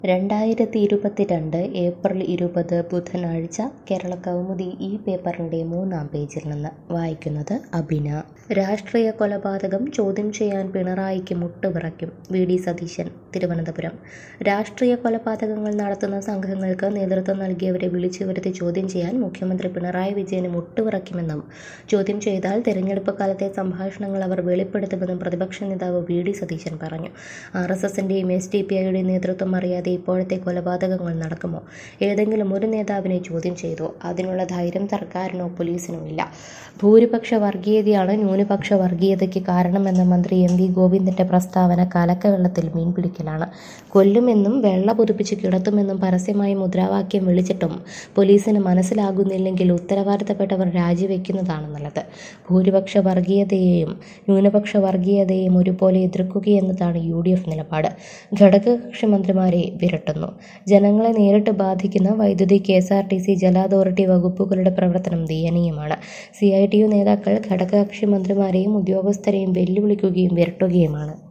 രണ്ടായിരത്തി ഇരുപത്തിരണ്ട് ഏപ്രിൽ ഇരുപത് ബുധനാഴ്ച കേരള കൗമുദി ഈ പേപ്പറിൻ്റെ മൂന്നാം പേജിൽ നിന്ന് വായിക്കുന്നത് അബിന രാഷ്ട്രീയ കൊലപാതകം ചോദ്യം ചെയ്യാൻ പിണറായിക്ക് മുട്ടുവിറയ്ക്കും വി ഡി സതീശൻ തിരുവനന്തപുരം രാഷ്ട്രീയ കൊലപാതകങ്ങൾ നടത്തുന്ന സംഘങ്ങൾക്ക് നേതൃത്വം നൽകിയവരെ വിളിച്ചു വരുത്തി ചോദ്യം ചെയ്യാൻ മുഖ്യമന്ത്രി പിണറായി വിജയന് മുട്ടുവിറയ്ക്കുമെന്നും ചോദ്യം ചെയ്താൽ തെരഞ്ഞെടുപ്പ് കാലത്തെ സംഭാഷണങ്ങൾ അവർ വെളിപ്പെടുത്തുമെന്നും പ്രതിപക്ഷ നേതാവ് വി ഡി സതീശൻ പറഞ്ഞു ആർ എസ് എസിൻ്റെയും എസ് ഡി പി ഐയുടെ നേതൃത്വം അറിയാതെ ഇപ്പോഴത്തെ കൊലപാതകങ്ങൾ നടക്കുമോ ഏതെങ്കിലും ഒരു നേതാവിനെ ചോദ്യം ചെയ്തോ അതിനുള്ള ധൈര്യം സർക്കാരിനോ പോലീസിനോ ഇല്ല ഭൂരിപക്ഷ വർഗീയതയാണ് ന്യൂനപക്ഷ വർഗീയതയ്ക്ക് കാരണമെന്ന മന്ത്രി എം വി ഗോവിന്ദന്റെ പ്രസ്താവന കലക്കവെള്ളത്തിൽ മീൻ പിടിക്കലാണ് കൊല്ലുമെന്നും വെള്ള പുതുപ്പിച്ച് കിടത്തുമെന്നും പരസ്യമായി മുദ്രാവാക്യം വിളിച്ചിട്ടും പോലീസിന് മനസ്സിലാകുന്നില്ലെങ്കിൽ ഉത്തരവാദിത്തപ്പെട്ടവർ രാജിവെക്കുന്നതാണ് നല്ലത് ഭൂരിപക്ഷ വർഗീയതയെയും ന്യൂനപക്ഷ വർഗീയതയെയും ഒരുപോലെ എതിർക്കുകയെന്നതാണ് യു ഡി എഫ് നിലപാട് ഘടകകക്ഷി മന്ത്രിമാരെ വിരട്ടുന്നു ജനങ്ങളെ നേരിട്ട് ബാധിക്കുന്ന വൈദ്യുതി K S R T C ജല അതോറിറ്റി വകുപ്പുകളുടെ പ്രവർത്തനം ദയനീയമാണ് സി ഐ ടി യു നേതാക്കൾ ഘടകകക്ഷി മന്ത്രിമാരെയും ഉദ്യോഗസ്ഥരെയും വെല്ലുവിളിക്കുകയും വിരട്ടുകയുമാണ്